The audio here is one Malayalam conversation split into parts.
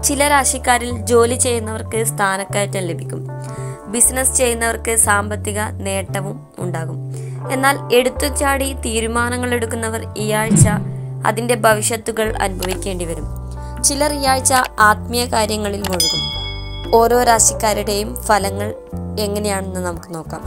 ചില രാശിക്കാരിൽ ജോലി ചെയ്യുന്നവർക്ക് സ്ഥാനക്കയറ്റം ലഭിക്കും ബിസിനസ് ചെയ്യുന്നവർക്ക് സാമ്പത്തിക നേട്ടവും ഉണ്ടാകും എന്നാൽ എടുത്തുചാടി തീരുമാനങ്ങൾ എടുക്കുന്നവർ ഈ ആഴ്ച അതിന്റെ ഭവിഷ്യത്തുകൾ അനുഭവിക്കേണ്ടി വരും ചിലർ ഈ ആഴ്ച ആത്മീയ കാര്യങ്ങളിൽ മുഴുകും ഓരോ രാശിക്കാരുടെയും ഫലങ്ങൾ എങ്ങനെയാണെന്ന് നമുക്ക് നോക്കാം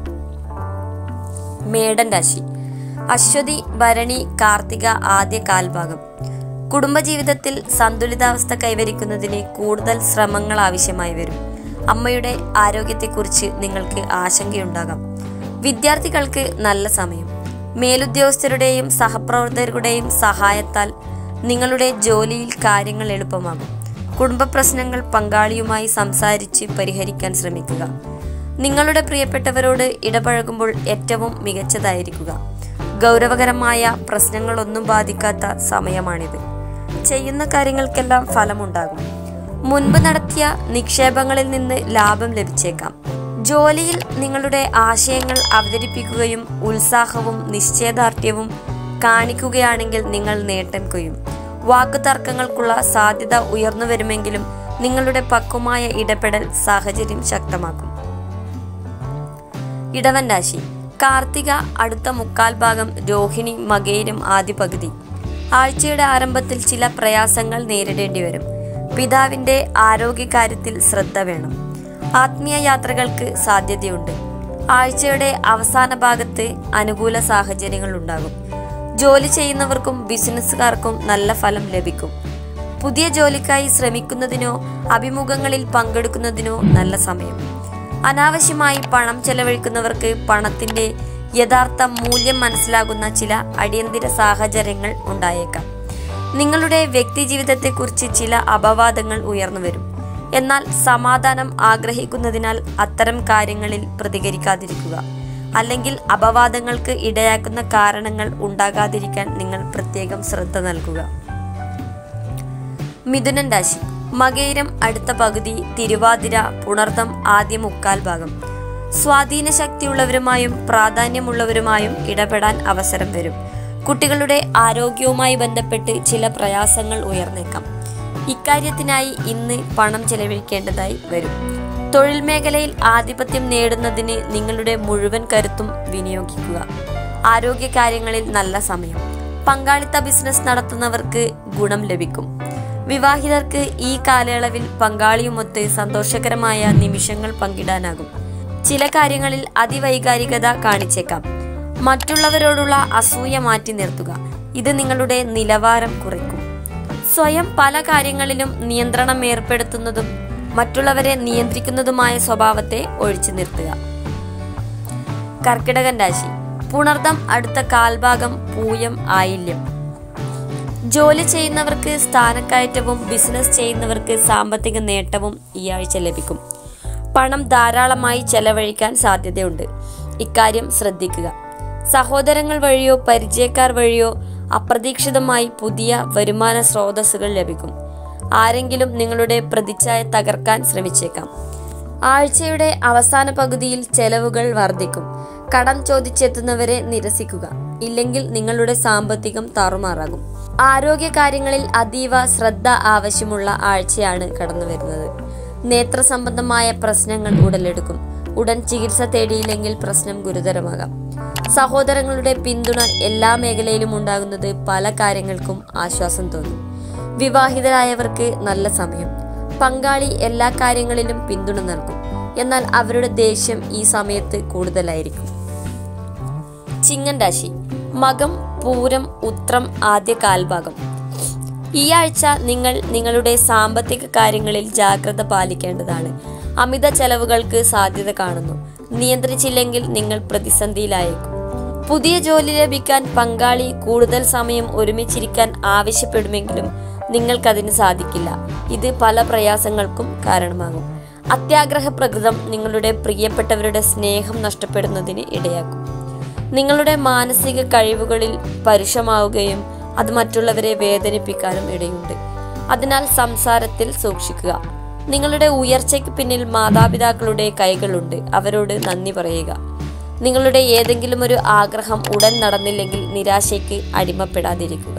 മേടൻ രാശി അശ്വതി ഭരണി കാർത്തിക ആദ്യ കാൽഭാഗം കുടുംബജീവിതത്തിൽ സന്തുലിതാവസ്ഥ കൈവരിക്കുന്നതിന് കൂടുതൽ ശ്രമങ്ങൾ ആവശ്യമായി വരും അമ്മയുടെ ആരോഗ്യത്തെക്കുറിച്ച് നിങ്ങൾക്ക് ആശങ്കയുണ്ടാകാം വിദ്യാർത്ഥികൾക്ക് നല്ല സമയം മേലുദ്യോഗസ്ഥരുടെയും സഹപ്രവർത്തകരുടെയും സഹായത്താൽ നിങ്ങളുടെ ജോലിയിൽ കാര്യങ്ങൾ എളുപ്പമാകും കുടുംബ പ്രശ്നങ്ങൾ പങ്കാളിയുമായി സംസാരിച്ച് പരിഹരിക്കാൻ ശ്രമിക്കുക നിങ്ങളുടെ പ്രിയപ്പെട്ടവരോട് ഇടപഴകുമ്പോൾ ഏറ്റവും മികച്ചതായിരിക്കുക ഗൗരവകരമായ പ്രശ്നങ്ങളൊന്നും ബാധിക്കാത്ത സമയമാണിത് ചെയ്യുന്ന കാര്യങ്ങൾക്കെല്ലാം ഫലമുണ്ടാകും മുൻപ് നടത്തിയ നിക്ഷേപങ്ങളിൽ നിന്ന് ലാഭം ലഭിച്ചേക്കാം ജോലിയിൽ നിങ്ങളുടെ ആശയങ്ങൾ അവതരിപ്പിക്കുകയും ഉത്സാഹവും നിശ്ചയദാർഢ്യവും കാണിക്കുകയാണെങ്കിൽ നിങ്ങൾ നേട്ടം കൊയ്യും വാക്കുതർക്കങ്ങൾക്കുള്ള സാധ്യത ഉയർന്നു വരുമെങ്കിലും നിങ്ങളുടെ പക്വമായ ഇടപെടൽ സാഹചര്യം ശക്തമാക്കും ഇടവൻ രാശി കാർത്തിക അടുത്ത മുക്കാൽ ഭാഗം രോഹിണി മകയിലും ആദ്യ പകുതി ആഴ്ചയുടെ ആരംഭത്തിൽ ചില പ്രയാസങ്ങൾ നേരിടേണ്ടി വരും പിതാവിന്റെ ആരോഗ്യകാര്യത്തിൽ ശ്രദ്ധ വേണം ആത്മീയ യാത്രകൾക്ക് സാധ്യതയുണ്ട് ആഴ്ചയുടെ അവസാന ഭാഗത്ത് അനുകൂല സാഹചര്യങ്ങൾ ഉണ്ടാകും ജോലി ചെയ്യുന്നവർക്കും ബിസിനസ്സുകാർക്കും നല്ല ഫലം ലഭിക്കും പുതിയ ജോലിക്കായി ശ്രമിക്കുന്നതിനോ അഭിമുഖങ്ങളിൽ പങ്കെടുക്കുന്നതിനോ നല്ല സമയം അനാവശ്യമായി പണം ചെലവഴിക്കുന്നവർക്ക് പണത്തിന്റെ യഥാർത്ഥ മൂല്യം മനസ്സിലാകുന്ന ചില അടിയന്തര സാഹചര്യങ്ങൾ ഉണ്ടായേക്കാം നിങ്ങളുടെ വ്യക്തി ജീവിതത്തെക്കുറിച്ച് ചില അപവാദങ്ങൾ ഉയർന്നു വരും എന്നാൽ സമാധാനം ആഗ്രഹിക്കുന്നതിനാൽ അത്തരം കാര്യങ്ങളിൽ പ്രതികരിക്കാതിരിക്കുക അല്ലെങ്കിൽ അപവാദങ്ങൾക്ക് ഇടയാക്കുന്ന കാരണങ്ങൾ ഉണ്ടാകാതിരിക്കാൻ നിങ്ങൾ പ്രത്യേകം ശ്രദ്ധ നൽകുക മിഥുനൻ രാശി മകയിരം അടുത്ത പകുതി തിരുവാതിര പുണർദം ആദ്യ മുക്കാൽ ഭാഗം സ്വാധീന ശക്തിയുള്ളവരുമായും പ്രാധാന്യമുള്ളവരുമായും ഇടപെടാൻ അവസരം വരും കുട്ടികളുടെ ആരോഗ്യവുമായി ബന്ധപ്പെട്ട് ചില പ്രയാസങ്ങൾ ഉയർന്നേക്കാം ഇക്കാര്യത്തിനായി ഇന്ന് പണം ചെലവഴിക്കേണ്ടതായി വരും തൊഴിൽ മേഖലയിൽ ആധിപത്യം നേടുന്നതിന് നിങ്ങളുടെ മുഴുവൻ കരുത്തും വിനിയോഗിക്കുക ആരോഗ്യകാര്യങ്ങളിൽ നല്ല സമയം പങ്കാളിത്ത ബിസിനസ് നടത്തുന്നവർക്ക് ഗുണം ലഭിക്കും വിവാഹിതർക്ക് ഈ കാലയളവിൽ പങ്കാളിയുമൊത്ത് സന്തോഷകരമായ നിമിഷങ്ങൾ പങ്കിടാനാകും ചില കാര്യങ്ങളിൽ അതിവൈകാരികത കാണിച്ചേക്കാം മറ്റുള്ളവരോടുള്ള അസൂയ മാറ്റി നിർത്തുക ഇത് നിങ്ങളുടെ നിലവാരം കുറയ്ക്കും സ്വയം പല കാര്യങ്ങളിലും നിയന്ത്രണം ഏർപ്പെടുത്തുന്നതും മറ്റുള്ളവരെ നിയന്ത്രിക്കുന്നതുമായ സ്വഭാവത്തെ ഒഴിച്ചു നിർത്തുക കർക്കിടകൻ രാശി പുണർദം അടുത്ത കാൽഭാഗം പൂയം ആയില്യം ജോലി ചെയ്യുന്നവർക്ക് സ്ഥാനക്കയറ്റവും ബിസിനസ് ചെയ്യുന്നവർക്ക് സാമ്പത്തിക നേട്ടവും ഈ ആഴ്ച ലഭിക്കും പണം ധാരാളമായി ചെലവഴിക്കാൻ സാധ്യതയുണ്ട് ഇക്കാര്യം ശ്രദ്ധിക്കുക സഹോദരങ്ങൾ വഴിയോ പരിചയക്കാർ വഴിയോ അപ്രതീക്ഷിതമായി പുതിയ വരുമാന സ്രോതസ്സുകൾ ലഭിക്കും ആരെങ്കിലും നിങ്ങളുടെ പ്രതിച്ഛായ തകർക്കാൻ ശ്രമിച്ചേക്കാം ആഴ്ചയുടെ അവസാന പകുതിയിൽ ചെലവുകൾ വർദ്ധിക്കും കടം ചോദിച്ചെത്തുന്നവരെ നിരസിക്കുക ഇല്ലെങ്കിൽ നിങ്ങളുടെ സാമ്പത്തികം താറുമാറാകും ആരോഗ്യ കാര്യങ്ങളിൽ അതീവ ശ്രദ്ധ ആവശ്യമുള്ള ആഴ്ചയാണ് കടന്നു വരുന്നത് നേത്ര സംബന്ധമായ പ്രശ്നങ്ങൾ ഉടലെടുക്കും ഉടൻ ചികിത്സ തേടിയില്ലെങ്കിൽ പ്രശ്നം ഗുരുതരമാകാം സഹോദരങ്ങളുടെ പിന്തുണ എല്ലാ മേഖലയിലും ഉണ്ടാകുന്നത് പല കാര്യങ്ങൾക്കും ആശ്വാസം തോന്നും വിവാഹിതരായവർക്ക് നല്ല സമയം പങ്കാളി എല്ലാ കാര്യങ്ങളിലും പിന്തുണ നൽകും എന്നാൽ അവരുടെ ദേഷ്യം ഈ സമയത്ത് കൂടുതലായിരിക്കും ചിങ്ങൻ രാശി മകം പൂരം ഉത്രം ആദ്യ കാൽഭാഗം ഈ ആഴ്ച നിങ്ങൾ നിങ്ങളുടെ സാമ്പത്തിക കാര്യങ്ങളിൽ ജാഗ്രത പാലിക്കേണ്ടതാണ് അമിത ചെലവുകൾക്ക് സാധ്യത കാണുന്നു നിയന്ത്രിച്ചില്ലെങ്കിൽ നിങ്ങൾ പ്രതിസന്ധിയിലായേക്കും പുതിയ ജോലി ലഭിക്കാൻ പങ്കാളി കൂടുതൽ സമയം ഒരുമിച്ചിരിക്കാൻ ആവശ്യപ്പെടുമെങ്കിലും നിങ്ങൾക്കതിന് സാധിക്കില്ല ഇത് പല പ്രയാസങ്ങൾക്കും കാരണമാകും അത്യാഗ്രഹ പ്രകൃതം നിങ്ങളുടെ പ്രിയപ്പെട്ടവരുടെ സ്നേഹം നഷ്ടപ്പെടുന്നതിന് ഇടയാക്കും നിങ്ങളുടെ മാനസിക കഴിവുകളിൽ പരുഷമാവുകയും അത് മറ്റുള്ളവരെ വേദനിപ്പിക്കാനും ഇടയുണ്ട് അതിനാൽ സംസാരത്തിൽ സൂക്ഷിക്കുക നിങ്ങളുടെ ഉയർച്ചയ്ക്ക് പിന്നിൽ മാതാപിതാക്കളുടെ കൈകളുണ്ട് അവരോട് നന്ദി പറയുക നിങ്ങളുടെ ഏതെങ്കിലും ഒരു ആഗ്രഹം ഉടൻ നടന്നില്ലെങ്കിൽ നിരാശയ്ക്ക് അടിമപ്പെടാതിരിക്കുക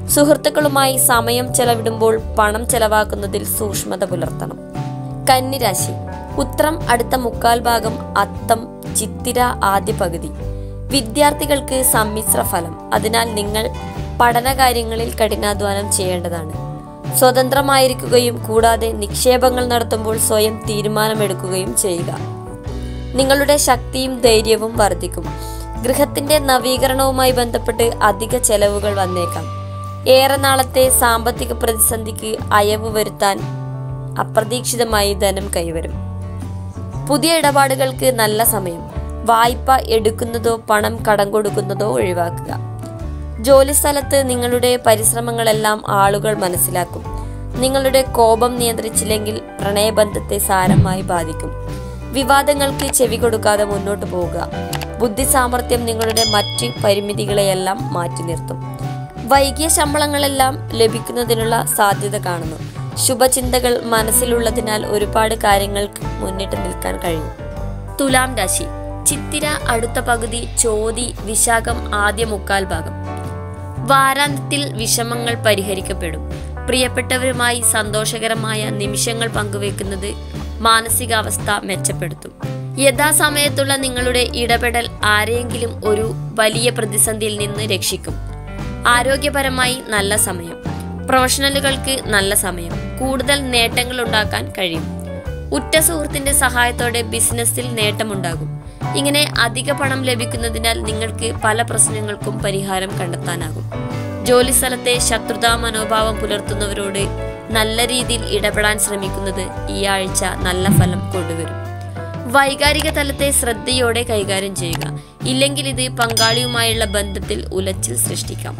സുഹൃത്തുക്കളുമായി സമയം ചെലവിടുമ്പോൾ പണം ചെലവാക്കുന്നതിൽ സൂക്ഷ്മത പുലർത്തണം കന്നിരാശി ഉത്രം അടുത്ത മുക്കാൽ ഭാഗം അത്തം ചിത്തിര ആദ്യ പകുതി വിദ്യാർത്ഥികൾക്ക് സമ്മിശ്ര ഫലം അതിനാൽ നിങ്ങൾ പഠനകാര്യങ്ങളിൽ കഠിനാധ്വാനം ചെയ്യേണ്ടതാണ് സ്വതന്ത്രമായിരിക്കുകയും കൂടാതെ നിക്ഷേപങ്ങൾ നടത്തുമ്പോൾ സ്വയം തീരുമാനമെടുക്കുകയും ചെയ്യുക നിങ്ങളുടെ ശക്തിയും ധൈര്യവും വർദ്ധിക്കും ഗൃഹത്തിന്റെ നവീകരണവുമായി ബന്ധപ്പെട്ട് അധിക ചെലവുകൾ വന്നേക്കാം ഏറെ നാളത്തെ സാമ്പത്തിക പ്രതിസന്ധിക്ക് അയവ് വരുത്താൻ അപ്രതീക്ഷിതമായി ധനം കൈവരും പുതിയ ഇടപാടുകൾക്ക് നല്ല സമയം വായ്പ എടുക്കുന്നതോ പണം കടം കൊടുക്കുന്നതോ ഒഴിവാക്കുക ജോലിസ്ഥലത്ത് നിങ്ങളുടെ പരിശ്രമങ്ങളെല്ലാം ആളുകൾ മനസ്സിലാക്കും നിങ്ങളുടെ കോപം നിയന്ത്രിച്ചില്ലെങ്കിൽ പ്രണയബന്ധത്തെ സാരമായി ബാധിക്കും വിവാദങ്ങൾക്ക് ചെവി കൊടുക്കാതെ മുന്നോട്ട് പോവുക ബുദ്ധി സാമർഥ്യം നിങ്ങളുടെ മറ്റ് പരിമിതികളെയെല്ലാം മാറ്റി നിർത്തും വൈകിയ ശമ്പളങ്ങളെല്ലാം ലഭിക്കുന്നതിനുള്ള സാധ്യത കാണുന്നു ശുഭചിന്തകൾ മനസ്സിലുള്ളതിനാൽ ഒരുപാട് കാര്യങ്ങൾക്ക് മുന്നിട്ട് നിൽക്കാൻ കഴിയും തുലാം രാശി ചിത്തിര അടുത്ത പകുതി ചോതി വിശാഖം ആദ്യ മുക്കാൽ ഭാഗം വാരാന്ത്യത്തിൽ വിഷമങ്ങൾ പരിഹരിക്കപ്പെടും പ്രിയപ്പെട്ടവരുമായി സന്തോഷകരമായ നിമിഷങ്ങൾ പങ്കുവെക്കുന്നത് മാനസികാവസ്ഥ മെച്ചപ്പെടുത്തും യഥാസമയത്തുള്ള നിങ്ങളുടെ ഇടപെടൽ ആരെയെങ്കിലും ഒരു വലിയ പ്രതിസന്ധിയിൽ നിന്ന് രക്ഷിക്കും ആരോഗ്യപരമായി നല്ല സമയം പ്രൊഫഷണലുകൾക്ക് നല്ല സമയം കൂടുതൽ നേട്ടങ്ങൾ ഉണ്ടാക്കാൻ കഴിയും ഉറ്റ സുഹൃത്തിന്റെ സഹായത്തോടെ ബിസിനസ്സിൽ നേട്ടമുണ്ടാകും ഇങ്ങനെ അധിക പണം ലഭിക്കുന്നതിനാൽ നിങ്ങൾക്ക് പല പ്രശ്നങ്ങൾക്കും പരിഹാരം കണ്ടെത്താനാകും ജോലിസ്ഥലത്തെ ശത്രുതാ മനോഭാവം പുലർത്തുന്നവരോട് നല്ല രീതിയിൽ ഇടപെടാൻ ശ്രമിക്കുന്നത് ഈ ആഴ്ച നല്ല ഫലം കൊണ്ടുവരും വൈകാരിക തലത്തെ ശ്രദ്ധയോടെ കൈകാര്യം ചെയ്യുക ഇല്ലെങ്കിൽ ഇത് പങ്കാളിയുമായുള്ള ബന്ധത്തിൽ ഉലച്ചിൽ സൃഷ്ടിക്കാം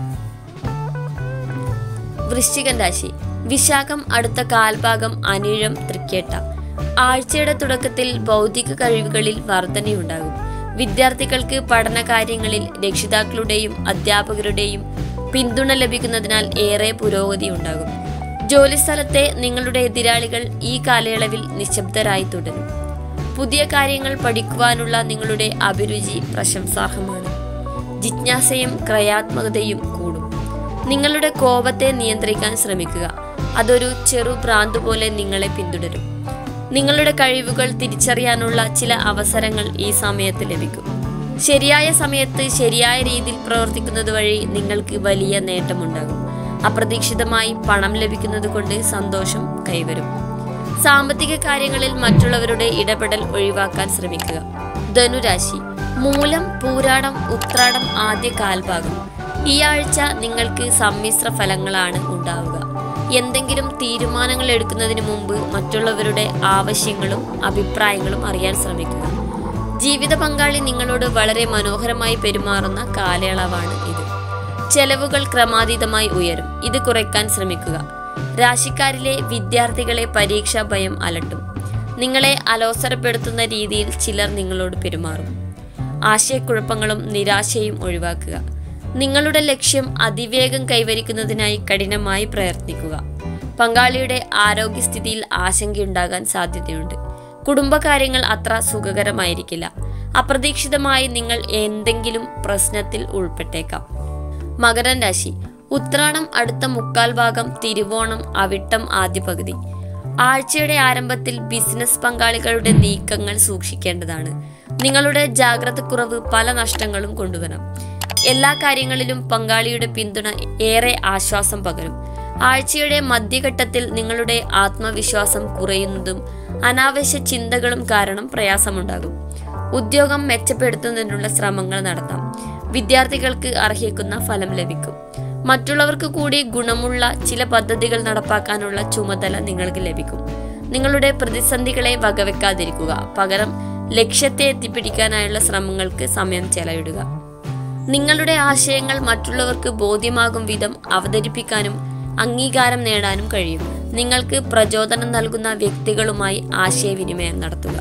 വൃശ്ചികൻ രാശി വിശാഖം അടുത്ത കാൽഭാഗം അനിഴം തൃക്കേട്ട ആഴ്ചയുടെ തുടക്കത്തിൽ ഭൗതിക കഴിവുകളിൽ വർധനയുണ്ടാകും വിദ്യാർത്ഥികൾക്ക് പഠന കാര്യങ്ങളിൽ രക്ഷിതാക്കളുടെയും അധ്യാപകരുടെയും പിന്തുണ ലഭിക്കുന്നതിനാൽ ഏറെ പുരോഗതി ഉണ്ടാകും ജോലിസ്ഥലത്തെ നിങ്ങളുടെ എതിരാളികൾ ഈ കാലയളവിൽ നിശബ്ദരായി തുടരും പുതിയ കാര്യങ്ങൾ പഠിക്കുവാനുള്ള നിങ്ങളുടെ അഭിരുചി പ്രശംസാർഹമാണ് ജിജ്ഞാസയും ക്രയാത്മകതയും കൂടും നിങ്ങളുടെ കോപത്തെ നിയന്ത്രിക്കാൻ ശ്രമിക്കുക അതൊരു ചെറു ഭ്രാന്ത് പോലെ നിങ്ങളെ പിന്തുടരും നിങ്ങളുടെ കഴിവുകൾ തിരിച്ചറിയാനുള്ള ചില അവസരങ്ങൾ ഈ സമയത്ത് ലഭിക്കും ശരിയായ സമയത്ത് ശരിയായ രീതിയിൽ പ്രവർത്തിക്കുന്നത് വഴി നിങ്ങൾക്ക് വലിയ നേട്ടമുണ്ടാകും അപ്രതീക്ഷിതമായി പണം ലഭിക്കുന്നത് കൊണ്ട് സന്തോഷം കൈവരും സാമ്പത്തിക കാര്യങ്ങളിൽ മറ്റുള്ളവരുടെ ഇടപെടൽ ഒഴിവാക്കാൻ ശ്രമിക്കുക ധനുരാശി മൂലം പൂരാടം ഉത്രാടം ആദ്യ കാൽഭാഗം ഈ ആഴ്ച നിങ്ങൾക്ക് സമ്മിശ്ര ഫലങ്ങളാണ് ഉണ്ടാവുക എന്തെങ്കിലും തീരുമാനങ്ങൾ എടുക്കുന്നതിന് മുമ്പ് മറ്റുള്ളവരുടെ ആവശ്യങ്ങളും അഭിപ്രായങ്ങളും അറിയാൻ ശ്രമിക്കുക ജീവിത പങ്കാളി നിങ്ങളോട് വളരെ മനോഹരമായി പെരുമാറുന്ന കാലയളവാണ് ഇത് ചെലവുകൾ ക്രമാതീതമായി ഉയരും ഇത് കുറയ്ക്കാൻ ശ്രമിക്കുക രാശിക്കാരിലെ വിദ്യാർത്ഥികളെ പരീക്ഷാ ഭയം അലട്ടും നിങ്ങളെ അലോസരപ്പെടുത്തുന്ന രീതിയിൽ ചിലർ നിങ്ങളോട് പെരുമാറും ആശയക്കുഴപ്പങ്ങളും നിരാശയും ഒഴിവാക്കുക നിങ്ങളുടെ ലക്ഷ്യം അതിവേഗം കൈവരിക്കുന്നതിനായി കഠിനമായി പ്രയത്നിക്കുക പങ്കാളിയുടെ ആരോഗ്യസ്ഥിതിയിൽ ആശങ്കയുണ്ടാകാൻ സാധ്യതയുണ്ട് കുടുംബകാര്യങ്ങൾ അത്ര സുഖകരമായിരിക്കില്ല അപ്രതീക്ഷിതമായി നിങ്ങൾ എന്തെങ്കിലും പ്രശ്നത്തിൽ ഉൾപ്പെട്ടേക്കാം മകരൻ രാശി ഉത്രാടം അടുത്ത മുക്കാൽ ഭാഗം തിരുവോണം അവിട്ടം ആദ്യ പകുതി ആഴ്ചയുടെ ആരംഭത്തിൽ ബിസിനസ് പങ്കാളികളുടെ നീക്കങ്ങൾ സൂക്ഷിക്കേണ്ടതാണ് നിങ്ങളുടെ ജാഗ്രതക്കുറവ് പല നഷ്ടങ്ങളും കൊണ്ടുവരാം എല്ലാ കാര്യങ്ങളിലും പങ്കാളിയുടെ പിന്തുണ ഏറെ ആശ്വാസം പകരും ആഴ്ചയുടെ മധ്യഘട്ടത്തിൽ നിങ്ങളുടെ ആത്മവിശ്വാസം കുറയുന്നതും അനാവശ്യ ചിന്തകളും കാരണം പ്രയാസമുണ്ടാകും ഉദ്യോഗം മെച്ചപ്പെടുത്തുന്നതിനുള്ള ശ്രമങ്ങൾ നടത്താം വിദ്യാർത്ഥികൾക്ക് അർഹിക്കുന്ന ഫലം ലഭിക്കും മറ്റുള്ളവർക്ക് കൂടി ഗുണമുള്ള ചില പദ്ധതികൾ നടപ്പാക്കാനുള്ള ചുമതല നിങ്ങൾക്ക് ലഭിക്കും നിങ്ങളുടെ പ്രതിസന്ധികളെ വകവെക്കാതിരിക്കുക പകരം ലക്ഷ്യത്തെ എത്തിപ്പിടിക്കാനായുള്ള ശ്രമങ്ങൾക്ക് സമയം ചെലവിടുക നിങ്ങളുടെ ആശയങ്ങൾ മറ്റുള്ളവർക്ക് ബോധ്യമാകും വിധം അവതരിപ്പിക്കാനും അംഗീകാരം നേടാനും കഴിയും നിങ്ങൾക്ക് പ്രചോദനം നൽകുന്ന വ്യക്തികളുമായി ആശയവിനിമയം നടത്തുക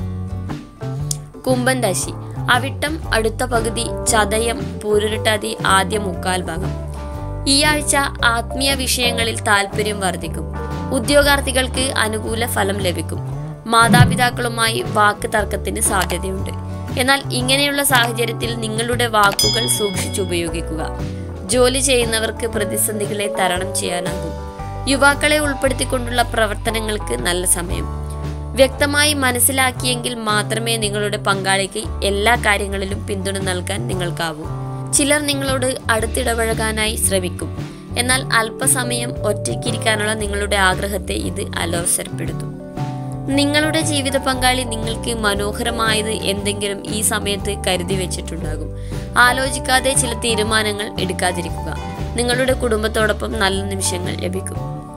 കുംഭൻ രാശി അവിട്ടം അടുത്ത പകുതി ചതയം പൂരുരുട്ടാതി ആദ്യ മുക്കാൽ ഭാഗം ഈ ആഴ്ച ആത്മീയ വിഷയങ്ങളിൽ താല്പര്യം വർദ്ധിക്കും ഉദ്യോഗാർത്ഥികൾക്ക് അനുകൂല ഫലം ലഭിക്കും മാതാപിതാക്കളുമായി വാക്ക് തർക്കത്തിന് സാധ്യതയുണ്ട് എന്നാൽ ഇങ്ങനെയുള്ള സാഹചര്യത്തിൽ നിങ്ങളുടെ വാക്കുകൾ സൂക്ഷിച്ചുപയോഗിക്കുക ജോലി ചെയ്യുന്നവർക്ക് പ്രതിസന്ധികളെ തരണം ചെയ്യാനാകും യുവാക്കളെ ഉൾപ്പെടുത്തിക്കൊണ്ടുള്ള പ്രവർത്തനങ്ങൾക്ക് നല്ല സമയം വ്യക്തമായി മനസ്സിലാക്കിയെങ്കിൽ മാത്രമേ നിങ്ങളുടെ പങ്കാളിക്ക് എല്ലാ കാര്യങ്ങളിലും പിന്തുണ നൽകാൻ നിങ്ങൾക്കാവൂ ചിലർ നിങ്ങളോട് അടുത്തിടപഴകാനായി ശ്രമിക്കും എന്നാൽ അല്പസമയം ഒറ്റയ്ക്കിരിക്കാനുള്ള നിങ്ങളുടെ ആഗ്രഹത്തെ ഇത് അലോസരപ്പെടുത്തും നിങ്ങളുടെ ജീവിത പങ്കാളി നിങ്ങൾക്ക് മനോഹരമായത് എന്തെങ്കിലും ഈ സമയത്ത് കരുതി വെച്ചിട്ടുണ്ടാകും ആലോചിക്കാതെ ചില തീരുമാനങ്ങൾ എടുക്കാതിരിക്കുക നിങ്ങളുടെ കുടുംബത്തോടൊപ്പം നല്ല നിമിഷങ്ങൾ ലഭിക്കും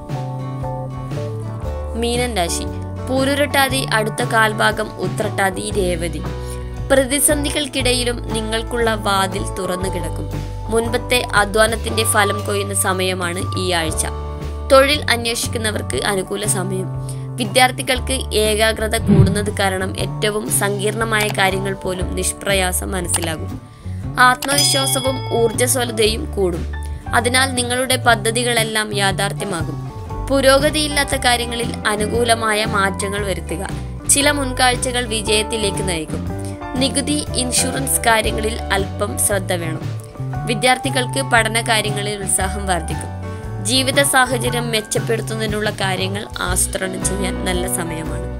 മീനൻ രാശി പൂരുരട്ടാതി അടുത്ത കാൽഭാഗം ഉത്രട്ടാതി രേവതി പ്രതിസന്ധികൾക്കിടയിലും നിങ്ങൾക്കുള്ള വാതിൽ തുറന്നു കിടക്കും മുൻപത്തെ അധ്വാനത്തിന്റെ ഫലം കൊയ്യുന്ന സമയമാണ് ഈ ആഴ്ച തൊഴിൽ അന്വേഷിക്കുന്നവർക്ക് അനുകൂല സമയം വിദ്യാർത്ഥികൾക്ക് ഏകാഗ്രത കൂടുന്നത് കാരണം ഏറ്റവും സങ്കീർണമായ കാര്യങ്ങൾ പോലും നിഷ്പ്രയാസം മനസ്സിലാകും ആത്മവിശ്വാസവും ഊർജ്ജസ്വലതയും കൂടും അതിനാൽ നിങ്ങളുടെ പദ്ധതികളെല്ലാം യാഥാർത്ഥ്യമാകും പുരോഗതിയില്ലാത്ത കാര്യങ്ങളിൽ അനുകൂലമായ മാറ്റങ്ങൾ വരുത്തുക ചില മുൻകാഴ്ചകൾ വിജയത്തിലേക്ക് നയിക്കും നികുതി ഇൻഷുറൻസ് കാര്യങ്ങളിൽ അല്പം ശ്രദ്ധ വേണം വിദ്യാർത്ഥികൾക്ക് പഠന കാര്യങ്ങളിൽ ഉത്സാഹം വർദ്ധിക്കും ജീവിത സാഹചര്യം മെച്ചപ്പെടുത്തുന്നതിനുള്ള കാര്യങ്ങൾ ആസൂത്രണം ചെയ്യാൻ നല്ല സമയമാണ്